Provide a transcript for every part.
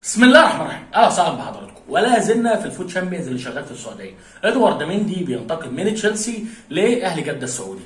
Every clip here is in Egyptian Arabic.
بسم الله الرحمن الرحيم اهلا وسهلا بحضراتكم ولا زلنا في الفوت شامبيونز اللي شغال في السعوديه ادوارد مندي بينتقل من تشيلسي لاهلي جده السعودي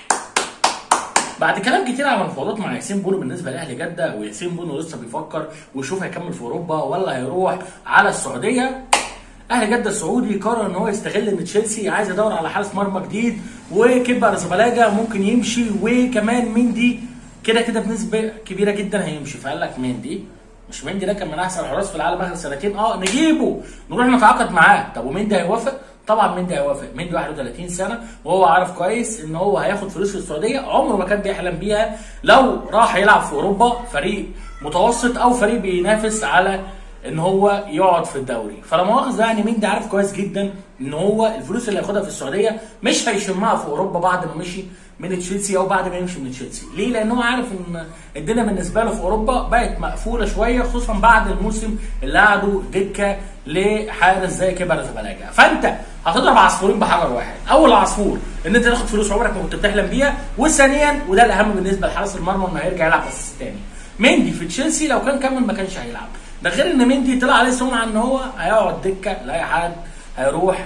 بعد كلام كتير على المفاوضات مع ياسين بونو بالنسبه لاهلي جده وياسين بونو لسه بيفكر ويشوف هيكمل في اوروبا ولا هيروح على السعوديه اهلي جده السعودي قرر ان هو يستغل ان تشيلسي عايز يدور على حارس مرمى جديد وكيبا رزبلاجا ممكن يمشي وكمان مندي كده كده بنسبه كبيره جدا هيمشي فقال لك مندي مش مندي ده كان من احسن الحراس في العالم اخر سنتين اه نجيبه نروح نتعاقد معاه طب ومندي هيوافق طبعا مندي هيوافق مندي 31 سنه وهو عارف كويس ان هو هياخد فلوس في السعوديه عمره ما كان بيحلم بيها لو راح يلعب في اوروبا فريق متوسط او فريق بينافس على ان هو يقعد في الدوري فلا مؤاخذه يعني مندي عارف كويس جدا ان هو الفلوس اللي هياخدها في السعوديه مش هيشمها في اوروبا بعد ما مشي من تشيلسي او بعد ما يمشي من تشيلسي ليه لان هو عارف ان الدنيا بالنسبه له في اوروبا بقت مقفوله شويه خصوصا بعد الموسم اللي قعدوا دكه لحارس زي كبر زبلاجه فانت هتضرب عصفورين بحجر واحد اول عصفور ان انت تاخد فلوس عمرك ما كنت بتحلم بيها وثانيا وده الاهم بالنسبه لحارس المرمى انه هيرجع يلعب اساس تاني مندي في تشيلسي لو كان كمل ما كانش هيلعب ده غير ان مندي طلع عليه سمعه ان هو هيقعد دكه لاي حد هيروح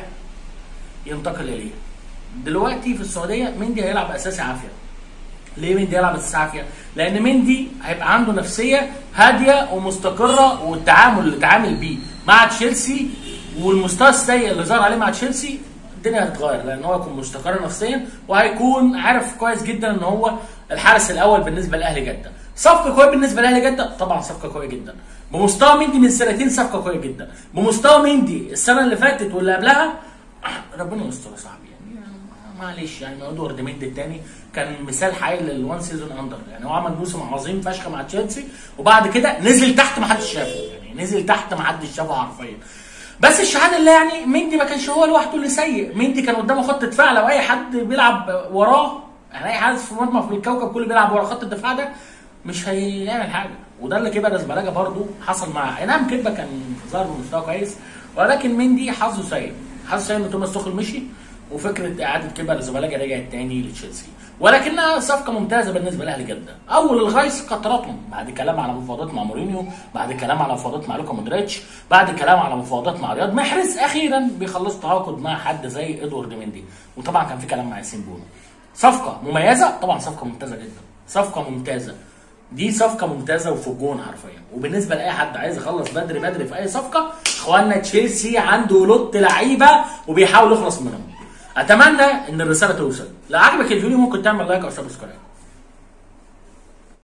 ينتقل اليه دلوقتي في السعوديه مندي هيلعب اساسي عافيه ليه مندي هيلعب اساسي عافيه لان مندي هيبقى عنده نفسيه هاديه ومستقره والتعامل اللي اتعامل بيه مع تشيلسي والمستوى السيء اللي ظهر عليه مع تشيلسي الدنيا هتتغير لان هو يكون مستقر نفسيا وهيكون عارف كويس جدا ان هو الحارس الاول بالنسبه لاهلي جده صفقه قويه بالنسبه لاهلي جده طبعا صفقه قويه جدا بمستوى مندي من سنتين صفقه قويه جدا بمستوى مندي السنه اللي فاتت واللي قبلها ربنا يستر يا صاحبي يعني معلش يعني ادوارد مندي الثاني كان مثال حي للوان سيزون اندر يعني هو عمل موسم عظيم فشخ مع تشيلسي وبعد كده نزل تحت ما حدش شافه يعني نزل تحت ما حدش شافه حرفيا بس الشهاده اللي يعني مندي ما كانش هو لوحده اللي سيء مندي كان قدامه خط دفاع لو اي حد بيلعب وراه يعني اي حارس في مرمى في الكوكب كله بيلعب ورا خط الدفاع ده مش هيعمل حاجه وده اللي كيبا رزبلاجا برضو حصل معاه اي نعم كيبا كان ظهر بمستوى كويس ولكن مندي حظه سيء حظه سيء ان توماس توخل مشي وفكره اعاده كيبا رزبلاجا رجعت تاني لتشيلسي ولكنها صفقه ممتازه بالنسبه لاهلي جده اول الغيث قطرتهم بعد كلام على مفاوضات مع مورينيو بعد كلام على مفاوضات مع لوكا مودريتش بعد كلام على مفاوضات مع رياض محرز اخيرا بيخلصوا تعاقد مع حد زي ادوارد مندي وطبعا كان في كلام مع ياسين بونو صفقه مميزه طبعا صفقه ممتازه جدا صفقه ممتازه دي صفقه ممتازه وفي الجون حرفيا وبالنسبه لاي حد عايز يخلص بدري بدري في اي صفقه اخوانا تشيلسي عنده لوت لعيبه وبيحاول يخلص منهم اتمنى ان الرساله توصل لو عجبك الفيديو ممكن تعمل لايك او سبسكرايب